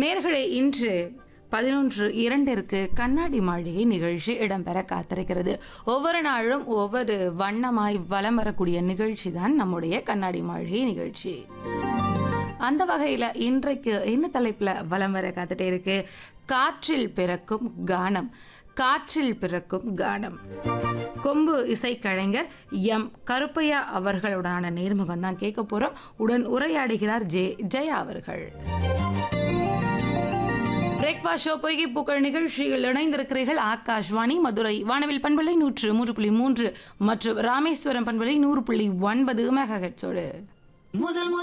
நேர்களே இன்று பதினொன்று இரண்டிற்கு கண்ணாடி மாளிகை நிகழ்ச்சி இடம்பெற காத்திருக்கிறது ஒவ்வொரு நாளும் ஒவ்வொரு வண்ணமாய் வலம் வரக்கூடிய நிகழ்ச்சி தான் நம்முடைய கண்ணாடி மாளிகை நிகழ்ச்சி அந்த வகையில் இன்றைக்கு என்ன தலைப்பில் வலம் வர காத்துட்டே இருக்கு காற்றில் பிறக்கும் கானம் காற்றில் பிறக்கும் கானம் கொம்பு இசைக்கலைஞர் எம் கருப்பையா அவர்களுடனான நேர்முகம் தான் கேட்க போறோம் உடன் உரையாடுகிறார் ஜே ஜெயா அவர்கள் பிரேக்ஃபாஸ்ட் ஷோ பொய்கை பூக்கள் நிகழ்ச்சியில் இணைந்திருக்கிறீர்கள் ஆகாஷ்வாணி மதுரை வானவில் பண்பலை நூற்று மூன்று புள்ளி மூன்று மற்றும் ராமேஸ்வரம் பண்பலை நூறு புள்ளி ஒன்பது மெகா ஹெட்ஸோடு முதல்